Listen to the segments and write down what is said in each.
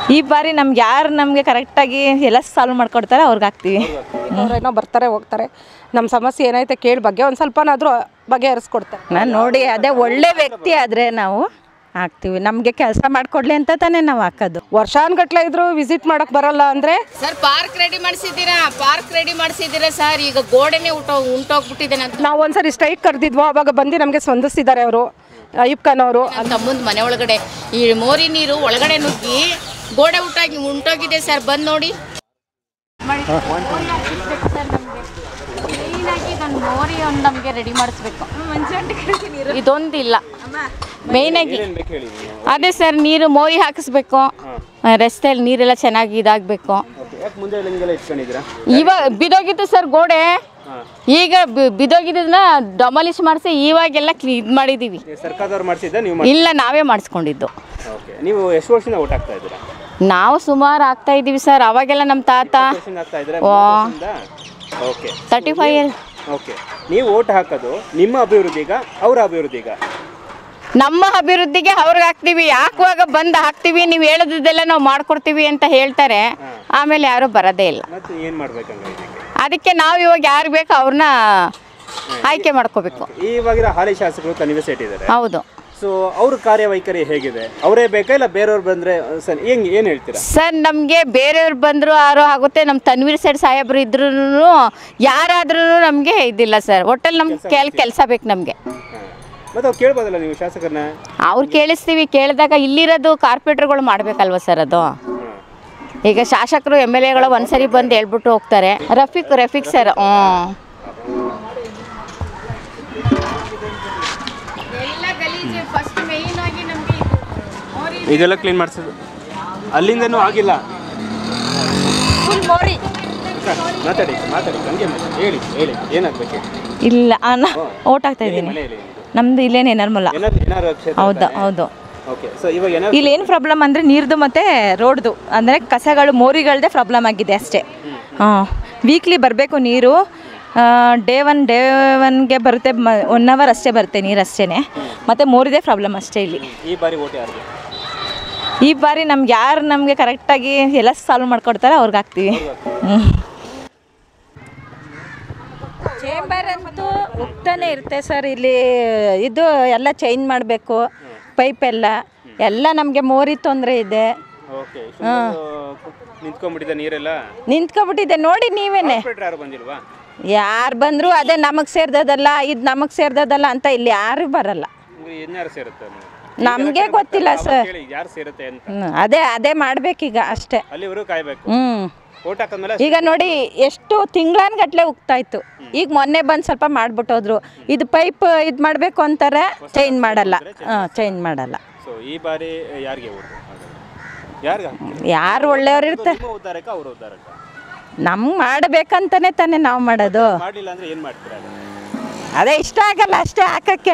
ಈ ಬಾರಿ ನಮ್ಗೆ ಯಾರು ನಮಗೆ ಕರೆಕ್ಟಾಗಿ ಎಲ್ಲ ಸಾಲ್ವ್ ಮಾಡ್ಕೊಡ್ತಾರೆ ಅವ್ರಿಗೆ ಹಾಕ್ತೀವಿ ಅವ್ರೇನೋ ಬರ್ತಾರೆ ಹೋಗ್ತಾರೆ ನಮ್ಮ ಸಮಸ್ಯೆ ಏನೈತೆ ಕೇಳಿ ಬಗ್ಗೆ ಒಂದು ಸ್ವಲ್ಪನಾದರೂ ಬಗೆಹರಿಸ್ಕೊಡ್ತಾರೆ ನಾನು ನೋಡಿ ಅದೇ ಒಳ್ಳೆ ವ್ಯಕ್ತಿ ಆದರೆ ನಾವು ಹಾಕ್ತೀವಿ ನಮಗೆ ಕೆಲಸ ಮಾಡಿಕೊಡ್ಲಿ ಅಂತ ತಾನೇ ನಾವು ಹಾಕೋದು ವರ್ಷಾನ್ಗಟ್ಲೆ ಇದ್ರು ವಿಸಿಟ್ ಮಾಡಕ್ ಬರಲ್ಲ ಅಂದ್ರೆ ಸರ್ ಪಾರ್ಕ್ ರೆಡಿ ಮಾಡಿಸಿದ್ದೀರಾ ಪಾರ್ಕ್ ರೆಡಿ ಮಾಡಿಸಿದ್ದೀರಾ ಸರ್ ಈಗ ಗೋಡೆನೇ ಉಂಟೋ ಉಂಟೋಗ್ಬಿಟ್ಟಿದೆ ನನ್ನ ನಾವು ಒಂದ್ಸರಿ ಸ್ಟ್ರೈಕ್ ಕರೆದಿದ್ವು ಅವಾಗ ಬಂದು ನಮಗೆ ಸ್ಪಂದಿಸಿದ್ದಾರೆ ಅವರು ಅಯ್ಯಪ್ ಖಾನ್ ಅವರು ನನ್ನ ತಮ್ಮಂದು ಮನೆ ಒಳಗಡೆ ಈ ಮೋರಿ ನೀರು ಒಳಗಡೆ ನುಗ್ಗಿ ಗೋಡೆ ಉಂಟಾಗಿ ಉಂಟೋಗಿದೆ ಸರ್ ಬಂದು ನೋಡಿ ಮೋರಿ ಒಂದು ನಮಗೆ ರೆಡಿ ಮಾಡಿಸ್ಬೇಕು ಇದೊಂದಿಲ್ಲ ಮೇಯ್ನಾಗಿ ಅದೇ ಸರ್ ನೀರು ಮೋರಿ ಹಾಕಿಸ್ಬೇಕು ರಸ್ತೆಯಲ್ಲಿ ನೀರೆಲ್ಲ ಚೆನ್ನಾಗಿ ಇದಾಗಬೇಕು ಯಾಕೆ ಮುಂದೆ ಹಿಂಗೆಲ್ಲ ಇಟ್ಕೊಂಡಿದ್ದೀರಾ ಇವಾಗ ಬಿದೋಗಿತ್ತು ಸರ್ ಗೋಡೆ ಈಗ ಬಿ- ಬಿದೋಗಿದ್ದನ್ನ ಡಮಾಲಿಶ್ ಮಾಡಿಸಿ ಇವಾಗೆಲ್ಲ ಕ್ಲೀ ಇದು ಮಾಡಿದ್ದೀವಿ ಈ ಸರ್ಕಾರದವ್ರು ಮಾಡಿಸಿದ್ದ ನೀವು ಇಲ್ಲ ನಾವೇ ಮಾಡಿಸ್ಕೊಂಡಿದ್ದು ಓಕೆ ನೀವು ಎಷ್ಟು ವರ್ಷದಿಂದ ಓಟ್ ಹಾಕ್ತಾ ಇದ್ದೀರಾ ನಾವು ಸುಮಾರು ಆಗ್ತಾ ಇದ್ದೀವಿ ಸರ್ ಅವಾಗೆಲ್ಲ ನಮ್ಮ ತಾತ ವರ್ಷದಿಂದ ಆಗ್ತಾ ಇದ್ದೀರಾ ಓ. Okay thirty five year okay ನೀವು ಓಟ್ ಹಾಕೋದು ನಿಮ್ಮ ಅಭಿವೃದ್ಧಿಗ ಅವರ ಅಭಿವೃದ್ಧಿಗ ನಮ್ಮ ಅಭಿವೃದ್ಧಿಗೆ ಅವ್ರಿಗೆ ಹಾಕ್ತೀವಿ ಹಾಕುವಾಗ ಬಂದು ಹಾಕ್ತೀವಿ ನೀವು ಹೇಳೋದೆಲ್ಲ ನಾವು ಮಾಡ್ಕೊಡ್ತೀವಿ ಅಂತ ಹೇಳ್ತಾರೆ ಆಮೇಲೆ ಯಾರೂ ಬರೋದೇ ಇಲ್ಲ ಮತ್ತೆ ಏನು ಮಾಡ್ಬೇಕಂಗ ಇದಕ್ಕೆ ಅದಕ್ಕೆ ನಾವು ಇವಾಗ ಯಾರು ಬೇಕೋ ಅವ್ರನ್ನ ಆಯ್ಕೆ ಮಾಡ್ಕೋಬೇಕು ಇವಾಗಿರೋ ಹಾಲಿ ಶಾಸಕರು ತನಿವೆ ಸೇಟ್ ಇದ್ದಾರೆ ಹೌದು ಸೊ ಅವ್ರ ಕಾರ್ಯವೈಖರಿ ಹೇಗಿದೆ ಅವರೇ ಬೇಕಾ ಇಲ್ಲ ಬೇರೆಯವ್ರು ಬಂದ್ರೆ ಸರ್ ಹೆಂಗ್ ಏನು ಹೇಳ್ತೀರಾ ಸರ್ ನಮಗೆ ಬೇರೆಯವ್ರು ಬಂದರು ಆರೋ ಆಗುತ್ತೆ ನಮ್ಮ ತನ್ವೀರ್ ಸೈಡ್ ಸಾಹೇಬ್ರು ಇದ್ರೂ ಯಾರಾದ್ರೂ ನಮಗೆ ಇದಿಲ್ಲ ಸರ್ ಒಟ್ಟಲ್ಲಿ ನಮ್ಗೆ ಕೆಲ್ ಕೆಲಸ ಬೇಕು ನಮಗೆ ಮತ್ತೆ ಅವ್ರು ಕೇಳ್ಬೋದಲ್ಲ ನೀವು ಶಾಸಕರನ್ನ ಅವ್ರು ಕೇಳಿಸ್ತೀವಿ ಕೇಳಿದಾಗ ಇಲ್ಲಿರೋದು ಕಾರ್ಪೊರೇಟರ್ಗಳು ಮಾಡಬೇಕಲ್ವ ಸರ್ ಅದು ಈಗ ಶಾಸಕರು ಎಮ್ ಎಲ್ ಎಗಳು ಒಂದ್ಸರಿ ಬಂದು ಹೇಳ್ಬಿಟ್ಟು ಹೋಗ್ತಾರೆ ರಫೀಕ್ ರಫೀಕ್ ಸರ್ ಹ್ಞೂ ಫಸ್ಟ್ ಮೇಯ್ನ್ ಆಗಿ ನಮಗೆ ಇದೆಲ್ಲ ಕ್ಲೀನ್ ಮಾಡಿಸೋದು ಅಲ್ಲಿಂದನೂ ಆಗಿಲ್ಲ ಫುಲ್ ಮೋರಿ ಸರ್ ಮಾತಾಡಿ ಮಾತಾಡಿ ಹಂಗೆ ಮಾತಾಡಿ ಹೇಳಿ ಹೇಳಿ ಏನಾಗಬೇಕು ಇಲ್ಲ ಓಟ್ ಹಾಕ್ತಾ ಇದ್ದೀನಿ ಮನೆಯಲ್ಲಿ ನಮ್ದು ಇಲ್ಲೇನೆ ನರ್ಮಲ ಏನಾದ್ರು ಏನಾದ್ರು ಕ್ಷೇತ್ರ ಹೌದು ಹೌದು ಓಕೆ ಸೊ ಇವಾಗ ಏನಾದ್ರು ಇಲ್ಲಿ ಏನು ಪ್ರಾಬ್ಲಮ್ ಅಂದರೆ ನೀರ್ದು ಮತ್ತು ರೋಡ್ದು ಅಂದರೆ ಕಸಗಳು ಮೋರಿಗಳದೇ ಪ್ರಾಬ್ಲಮ್ ಆಗಿದೆ ಅಷ್ಟೇ ಹಾಂ ವೀಕ್ಲಿ ಬರಬೇಕು ನೀರು ಡೇ ಒನ್ ಡೇ ಒನ್ಗೆ ಬರುತ್ತೆ ಮ ಒನ್ ಅವರ್ ಅಷ್ಟೇ ಬರುತ್ತೆ ನೀರು ಅಷ್ಟೇ ಮತ್ತು ಮೋರಿದೇ ಪ್ರಾಬ್ಲಮ್ ಅಷ್ಟೇ ಇಲ್ಲಿ ಈ ಬಾರಿ ಓಟ್ ಯಾರಿಗೆ ಈ ಬಾರಿ ನಮ್ಗೆ ಯಾರು ನಮಗೆ ಕರೆಕ್ಟಾಗಿ ಎಲ್ಲ ಸಾಲ್ವ್ ಮಾಡ್ಕೊಡ್ತಾರೆ ಅವ್ರಿಗೆ ಹಾಕ್ತೀವಿ ಹ್ಞೂ ಚೇಂಬರ್ ಅಂತೂ ಹೋಗ್ತಾನೆ ಇರುತ್ತೆ ಸರ್ ಇಲ್ಲಿ ಇದು ಎಲ್ಲ ಚೇಂಜ್ ಮಾಡಬೇಕು ಪೈಪ್ ಎಲ್ಲ ಎಲ್ಲ ನಮಗೆ ಮೋರಿ ತೊಂದರೆ ಇದೆ ಓಕೆ ನಿಂತ್ಕೊಂಡ್ಬಿಟ್ಟಿದೆ ನೀರೆಲ್ಲ ನಿಂತ್ಕೊಬಿಟ್ಟಿದೆ ನೋಡಿ ನೀವೇನೆ ಕಾರ್ಪೊರೇಟರ್ ಯಾರು ಬಂದಿಲ್ವಾ ಯಾರು ಬಂದರೂ ಅದೇ ನಮಗೆ ಸೇರ್ದದಲ್ಲ ಇದು ನಮಗೆ ಸೇರ್ದದಲ್ಲ ಅಂತ ಇಲ್ಲಿ ಯಾರು ಬರಲ್ಲ ನಿಮ್ಗೆ ಇನ್ಯಾರು ಸೇರುತ್ತೆ ನಮಗೆ ಗೊತ್ತಿಲ್ಲ ಸರ್ ಕೇಳಿ ಯಾರು ಸೇರುತ್ತೆ ಅಂತ ಹ್ಮ್, ಅದೇ ಅದೇ ಮಾಡಬೇಕೀಗ ಅಷ್ಟೇ ಅಲ್ಲಿವರೆಗೂ ಕಾಯ್ಬೇಕು ಹ್ಞೂ ಓಟ್ ಹಾಕದ್ಮೇಲೆ ಈಗ ನೋಡಿ ಎಷ್ಟು ತಿಂಗಳಾನ್ಗಟ್ಲೆ ಹೋಗ್ತಾ ಇತ್ತು ಈಗ ಮೊನ್ನೆ ಬಂದು ಸ್ವಲ್ಪ ಮಾಡ್ಬಿಟ್ಟೋದ್ರು ಇದು ಪೈಪ್ ಇದು ಮಾಡಬೇಕು ಅಂತಾರೆ ಚೇಂಜ್ ಮಾಡಲ್ಲ ಹಾಂ ಚೇಂಜ್ ಮಾಡಲ್ಲ ಸೊ ಈ ಬಾರಿ ಯಾರಿಗೆ ಓಟ್ ಯಾರಿಗೆ ಯಾರು ಒಳ್ಳೆಯವ್ರು ಇರ್ತಾರೆ ನಿಮ್ಮ ಉದ್ಧಾರಕ್ಕ ಅವ್ರ ಉದ್ಧಾರಕ್ಕ ನಮ್ಗೆ ಮಾಡಬೇಕಂತಾನೆ ತಾನೇ ನಾವು ಮಾಡೋದು ಮಾಡ್ಲಿಲ್ಲ ಅಂದ್ರೆ ಏನ್ ಮಾಡ್ತೀರಾ ಅದು? ಅದೇ ಇಷ್ಟ ಆಗಲ್ಲ ಅಷ್ಟೇ ಹಾಕಕ್ಕೆ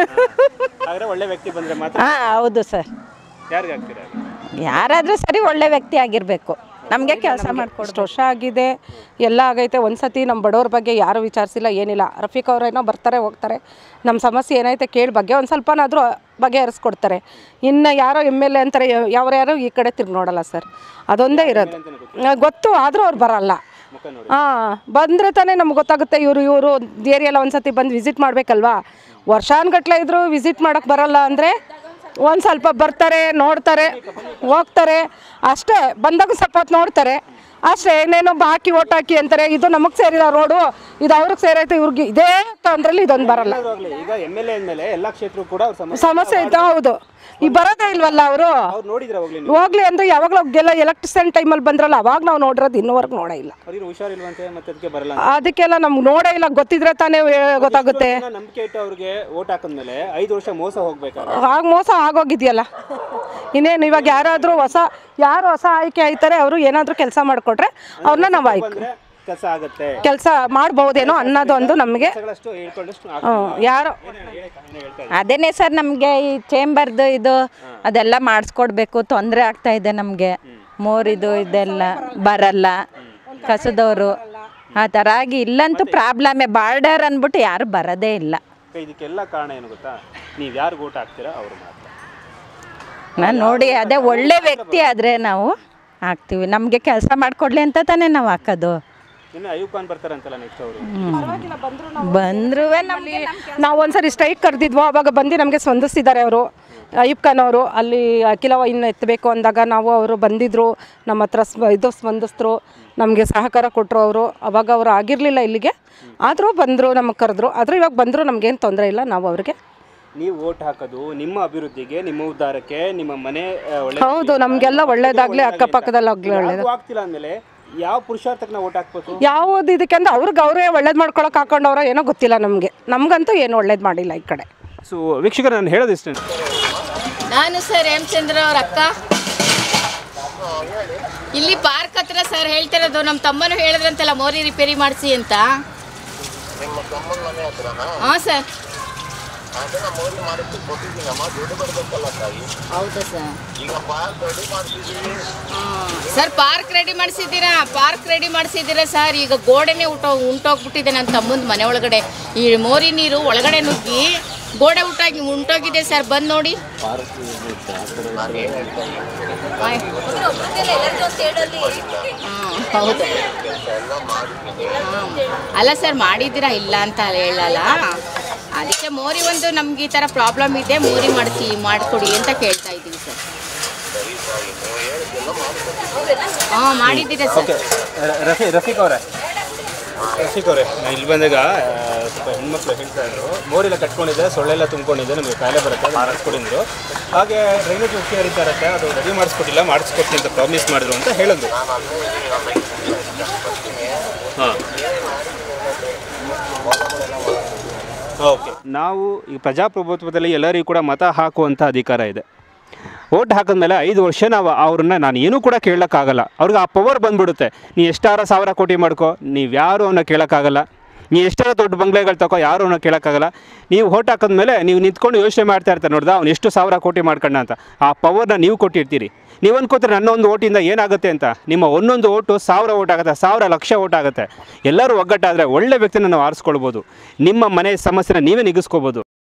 ಹಾಗಾದ್ರೆ ಒಳ್ಳೆ ವ್ಯಕ್ತಿ ಬಂದ್ರೆ ಮಾತ್ರ ಹಾಂ ಹೌದು ಸರ್ ಯಾರಿಗೆ ಹಾಕ್ತೀರಾ ಅದು? ಯಾರಾದರೂ ಸರಿ ಒಳ್ಳೆ ವ್ಯಕ್ತಿ ಆಗಿರಬೇಕು ನಮಗೆ ಕೆಲಸ ಮಾಡ್ಕೊಡು ಇಷ್ಟು ವರ್ಷ ಆಗಿದೆ ಎಲ್ಲ ಆಗೈತೆ ಒಂದ್ಸತಿ ನಮ್ಮ ಬಡವ್ರ ಬಗ್ಗೆ ಯಾರು ವಿಚಾರಿಸಿಲ್ಲ ಏನಿಲ್ಲ ರಫೀಕ್ ಅವರೇನೋ ಬರ್ತಾರೆ ಹೋಗ್ತಾರೆ ನಮ್ಮ ಸಮಸ್ಯೆ ಏನೈತೆ ಕೇಳಿ ಬಗ್ಗೆ ಒಂದು ಸ್ವಲ್ಪನಾದರೂ ಬಗೆಹರಿಸ್ಕೊಡ್ತಾರೆ ಇನ್ನು ಯಾರೋ ಎಮ್ ಎಲ್ ಎ ಅಂತಾರೆ ಯಾರು ಯಾರು ಈ ಕಡೆ ತಿರ್ಗಿ ನೋಡಲ್ಲ ಸರ್ ಅದೊಂದೇ ಇರೋದು ಆ, ಗೊತ್ತು ಆದರೂ ಅವ್ರು ಬರಲ್ಲ ಮುಖ ನೋಡಿ ಹಾಂ ಬಂದರೆ ತಾನೇ ನಮ್ಗೆ ಗೊತ್ತಾಗುತ್ತೆ ಇವರು ಇವರು ಏರಿಯೆಲ್ಲ ಒಂದ್ಸತಿ ಬಂದು ವಿಸಿಟ್ ಮಾಡಬೇಕಲ್ವಾ ವರ್ಷಾನ್ಗಟ್ಲೆ ಇದ್ರು ವಿಸಿಟ್ ಮಾಡೋಕ್ಕೆ ಬರಲ್ಲ ಅಂದರೆ ಒಂದು ಸ್ವಲ್ಪ ಬರ್ತಾರೆ ನೋಡ್ತಾರೆ ಹೋಗ್ತಾರೆ ಅಷ್ಟೇ ಬಂದಾಗ ಸ್ವಲ್ಪ ಹೊತ್ತು ನೋಡ್ತಾರೆ ಅಷ್ಟೇ ಏನೇನೋ ಹಾಕಿ ಓಟ್ ಹಾಕಿ ಅಂತಾರೆ ಇದು ನಮಗೆ ಸೇರಿದ ರೋಡು ಇದು ಅವ್ರಿಗೆ ಸೇರೈತೆ ಇವ್ರಿಗೆ ಇದೇ ತೊಂದ್ರೆಲಿ ಇದೊಂದು ಬರಲ್ಲ ಆಗ್ಲಿ ಈಗ ಎಮ್ ಎಲ್ ಎ ಅಂದ್ಮೇಲೆ ಎಲ್ಲಾ ಕ್ಷೇತ್ರಕ್ಕೂ ಕೂಡ ಅವ್ರ ಸಮಸ್ಯೆ ಸಮಸ್ಯೆ ಇದ್ದ ಹೌದು ಈ ಬರೋದೇ ಇಲ್ವಲ್ಲ ಅವರು ಅವ್ರು ನೋಡಿದ್ರೆ ಹೋಗ್ಲಿ ಹೋಗ್ಲಿ ಅಂದ್ರೆ ಯಾವಾಗಲೂ ಎಲ್ಲ ಎಲೆಕ್ಟ್ರಿಷನ್ ಟೈಮಲ್ಲಿ ಬಂದ್ರಲ್ಲ ಅವಾಗ ನಾವು ನೋಡಿರೋದು ಇನ್ನೂವರೆಗೂ ನೋಡೇ ಇಲ್ಲ ಅವ್ರಿಗೆ ಹುಷಾರಿಲ್ವಂತೆ ಮತ್ತೆ ಅದಕ್ಕೆ ಬರಲ್ಲ ಅದಕ್ಕೆಲ್ಲ ನಮ್ಗೆ ನೋಡೇ ಇಲ್ಲ ಗೊತ್ತಿದ್ರೆ ತಾನೇ ಹೇ- ಗೊತ್ತಾಗುತ್ತೆ ಜನ ನಂಬಿಕೆ ಇಟ್ಟು ಅವ್ರಿಗೆ ಓಟ್ ಹಾಕಿದ್ಮೇಲೆ ಐದು ವರ್ಷ ಮೋಸ ಹೋಗ್ಬೇಕಾದ್ರೆ ಆಗ ಮೋಸ ಆಗೋಗಿದೆಯಲ್ಲ ಇನ್ನೇನು ಇವಾಗ ಯಾರಾದರೂ ಹೊಸ ಯಾರು ಹೊಸ ಆಯ್ಕೆ ಆಯ್ತಾರೆ ಅವರು ಏನಾದರೂ ಕೆಲಸ ಮಾಡಿಕೊಟ್ರೆ ಅವ್ರನ್ನ ನಾವು ಆಯ್ಕೆ ಅಂದ್ರೆ ಕೆಲಸ ಆಗತ್ತೆ ಕೆಲಸ ಮಾಡ್ಬೋದೇನೋ ಅನ್ನೋದೊಂದು ನಮಗೆ ಕೆಲಸಗಳಷ್ಟು ಹೇಳ್ಕೊಂಡಷ್ಟು ಹ್ಮ್, ಯಾರೋ ಅದೇನೇ ಸರ್ ನಮಗೆ ಈ ಚೇಂಬರ್ದು ಇದು ಅದೆಲ್ಲ ಮಾಡಿಸ್ಕೊಡ್ಬೇಕು ತೊಂದರೆ ಆಗ್ತಾ ಇದೆ ನಮಗೆ ಮೋರಿದು ಇದೆಲ್ಲ ಬರಲ್ಲ ಕಸದವರು ಆ ಥರ ಆಗಿ ಇಲ್ಲಂತೂ ಪ್ರಾಬ್ಲಮೇ ಬಾರ್ಡರ್ ಅಂದ್ಬಿಟ್ಟು ಯಾರು ಬರೋದೇ ಇಲ್ಲ ಇದಕ್ಕೆಲ್ಲ ಕಾರಣ ಏನು ಗೊತ್ತಾ ನೀವು ಯಾರು ಓಟ್ ಹಾಕ್ತೀರಾ ಅವ್ರು ಮಾತ್ರ ನಾನು ನೋಡಿ ಅದೇ ಒಳ್ಳೆ ವ್ಯಕ್ತಿ ಆದರೆ ನಾವು ಹಾಕ್ತೀವಿ ನಮಗೆ ಕೆಲಸ ಮಾಡಿಕೊಡ್ಲಿ ಅಂತ ತಾನೇ ನಾವು ಹಾಕೋದು ಇನ್ನು ಅಯ್ಯೂಬ್ ಖಾನ್ ಬರ್ತಾರಂತಲ್ಲ ನೆಕ್ಸ್ಟ್ ಅವರು ಬಂದ್ರೂ ನಮಗೆ ನಾವು ಒಂದ್ಸರಿ ಸ್ಟ್ರೈಕ್ ಕರೆದಿದ್ವು ಅವಾಗ ಬಂದು ನಮಗೆ ಸ್ಪಂದಿಸಿದ್ದಾರೆ ಅವರು ಅಯ್ಯೂಬ್ ಖಾನ್ ಅವರು ಅಲ್ಲಿ ಅಖಿಲ ಇನ್ನು ಎತ್ತಬೇಕು ಅಂದಾಗ ನಾವು ಅವರು ಬಂದಿದ್ದರು ನಮ್ಮ ಹತ್ರ ಸ್ಪ ಇದು ಸ್ಪಂದಿಸಿದ್ರು ನಮಗೆ ಸಹಕಾರ ಕೊಟ್ಟರು ಅವರು ಅವಾಗ ಅವರು ಆಗಿರಲಿಲ್ಲ ಇಲ್ಲಿಗೆ ಆದರೂ ಬಂದರು ನಮಗೆ ಕರೆದ್ರು ಆದರೂ ಇವಾಗ ಬಂದರೂ ನಮಗೇನು ತೊಂದರೆ ಇಲ್ಲ ನಾವು ಅವ್ರಿಗೆ ನೀವು ವೋಟ್ ಹಾಕೋದು ನಿಮ್ಮ ಅಭಿವೃದ್ಧಿಗೆ ನಿಮ್ಮ ಉದ್ಧಾರಕ್ಕೆ ನಿಮ್ಮ ಮನೆ ಆ, ಒಳ್ಳೆ ಹೌದು ನಮಗೆಲ್ಲ ಒಳ್ಳೇದಾಗಲಿ ಅಕ್ಕಪಕ್ಕದಲ್ಲಿ ಆಗಲಿ ಒಳ್ಳೇದು ಯಾವ್ದು ಆಗ್ತಿಲ್ಲ ಅಂದಮೇಲೆ ಯಾವ ಪುರುಷಾರ್ಥಕ್ಕೆ ನಾವು ವೋಟ್ ಹಾಕ್ಬೇಕು ಯಾವುದು ಇದಕ್ಕೆ ಅಂದ್ರೆ ಅವ್ರಿಗೆ ಅವರೇ ಒಳ್ಳೇದು ಮಾಡ್ಕೊಳಕ್ಕೆ ಹಾಕೊಂಡವ್ರ ಏನೋ ಗೊತ್ತಿಲ್ಲ ನಮಗೆ ನಮಗಂತೂ ಏನು ಒಳ್ಳೇದು ಮಾಡಿಲ್ಲ ಈ ಕಡೆ ಸೊ ವೀಕ್ಷಕರು ನಾನು ಹೇಳೋದಿಷ್ಟೇ ನಾನು ಸರ್ ಹೇಮಚಂದ್ರ ಅವ್ರ ಅಕ್ಕ ಇಲ್ಲಿ ಪಾರ್ಕ್ ಹತ್ರ ಸರ್ ಹೇಳ್ತಿರೋದು ನಮ್ಮ ತಮ್ಮನು ಹೇಳಿದ್ರಂತಲ್ಲ ಮೋರಿ ರಿಪೇರಿ ಮಾಡಿಸಿ ಅಂತ ಹಾಂ ಸರ್ ಹೌದಾ ಸರ್ ಸರ್ ಪಾರ್ಕ್ ರೆಡಿ ಮಾಡಿಸಿದ್ದೀರಾ ಪಾರ್ಕ್ ರೆಡಿ ಮಾಡಿಸಿದ್ದೀರಾ ಸರ್ ಈಗ ಗೋಡೆನೇ ಉಂಟೋ ಉಂಟೋಗ್ಬಿಟ್ಟಿದೆ ನನ್ನ ತಮ್ಮನ ಮನೆ ಒಳಗಡೆ ಈ ಮೋರಿ ನೀರು ಒಳಗಡೆ ನುಗ್ಗಿ ಗೋಡೆ ಉಂಟಾಗಿ ಉಂಟೋಗಿದೆ ಸರ್ ಬಂದು ನೋಡಿ ಆಯ್- ಹ್ಮ್, ಹೌದು ಹ್ಮ್. ಅಲ್ಲ ಸರ್ ಮಾಡಿದ್ದೀರಾ ಇಲ್ಲ ಅಂತ ಹೇಳಲ್ಲ ಅದಕ್ಕೆ ಮೋರಿ ಒಂದು ನಮ್ಗೆ ಈ ಥರ ಪ್ರಾಬ್ಲಮ್ ಇದೆ ಮೋರಿ ಮಾಡಿಸಿ ಮಾಡಿಕೊಡಿ ಅಂತ ಕೇಳ್ತಾ ಇದ್ದೀವಿ ಸರ್ ಹಾಂ ಮಾಡಿದ್ದೀರಾ ಸರ್ ಓಕೆ ರಫಿ ರಫೀಕ್ ಅವರೇ ರಫೀಕ್ ಅವರೇ ನಾನು ಇಲ್ಲಿ ಬಂದಾಗ ಆ, ಸ್ವಲ್ಪ ಹೆಣ್ಮಕ್ಳು ಹೇಳ್ತಾ ಇದ್ರು ಮೋರೆಲ್ಲ ಕಟ್ಕೊಂಡಿದ್ದೆ ಸೊಳ್ಳೆಲ್ಲ ತುಂಬ್ಕೊಂಡಿದ್ದೆ ನಮಗೆ ಕಾಯಿಲೆ ಬರುತ್ತೆ ಅದು ಮಾಡಿಸ್ಕೊಡಿದ್ರು ಹಾಗೆ ಡ್ರೈನೇಜ್ ವ್ಯವಸ್ಥೆ ಹರಿತಾ ಇರುತ್ತೆ ಅದು ರೆಡಿ ಮಾಡಿಸ್ಕೊಟ್ಟಿಲ್ಲ ಮಾಡಿಸ್ಕೊಡ್ತೀನಿ ಅಂತ ಪ್ರಾಮಿಸ್ ಮಾಡಿದ್ರು ಅಂತ ಹೇಳಿದ್ರು ಹಾಂ ಓಕೆ ನಾವು ಈ ಪ್ರಜಾಪ್ರಭುತ್ವದಲ್ಲಿ ಎಲ್ಲರಿಗೂ ಕೂಡ ಮತ ಹಾಕುವಂಥ ಅಧಿಕಾರ ಇದೆ ಓಟ್ ಹಾಕಿದ್ಮೇಲೆ ಐದು ವರ್ಷ ನಾವು ಅವ್ರನ್ನ ನಾನು ಏನೂ ಕೂಡ ಕೇಳೋಕ್ಕಾಗಲ್ಲ ಅವ್ರಿಗೆ ಆ ಪವರ್ ಬಂದ್ಬಿಡುತ್ತೆ ನೀ ಎಷ್ಟಾರ ಸಾವಿರ ಕೋಟಿ ಮಾಡ್ಕೋ ನೀವು ಯಾರು ಅವನ್ನ ಕೇಳೋಕ್ಕಾಗಲ್ಲ ನೀ ಎಷ್ಟಾರ ದೊಡ್ಡ ಬಂಗ್ಲೆಗಳು ತಗೋ ಯಾರು ಅವನ್ನ ಕೇಳೋಕ್ಕಾಗಲ್ಲ ನೀವು ಓಟ್ ಹಾಕಿದ್ಮೇಲೆ ನೀವು ನಿಂತ್ಕೊಂಡು ಯೋಚನೆ ಮಾಡ್ತಾ ಇರ್ತಾರೆ ನೋಡ್ದ ಅವ್ನು ಎಷ್ಟು ಸಾವಿರ ಕೋಟಿ ಮಾಡ್ಕೊಂಡ ಅಂತ ಆ ಪವರ್ನ ನೀವು ಕೊಟ್ಟಿರ್ತೀರಿ ನೀವು ಅನ್ಕೋತಾರೆ ನನ್ನ ಒಂದು ಓಟಿಂದ ಏನಾಗುತ್ತೆ ಅಂತ ನಿಮ್ಮ ಒಂದೊಂದು ಓಟು ಸಾವಿರ ಓಟ್ ಆಗುತ್ತೆ ಸಾವಿರ ಲಕ್ಷ ಓಟ್ ಆಗುತ್ತೆ ಎಲ್ಲರೂ ಒಗ್ಗಟ್ಟಾದರೆ ಒಳ್ಳೆ ವ್ಯಕ್ತಿನ ನಾವು ಆರಿಸ್ಕೊಳ್ಬೋದು ನಿಮ್ಮ ಮನೆ ಸಮಸ್ಯೆನ ನೀವೇ ನಿಗಿಸ್ಕೋಬೋದು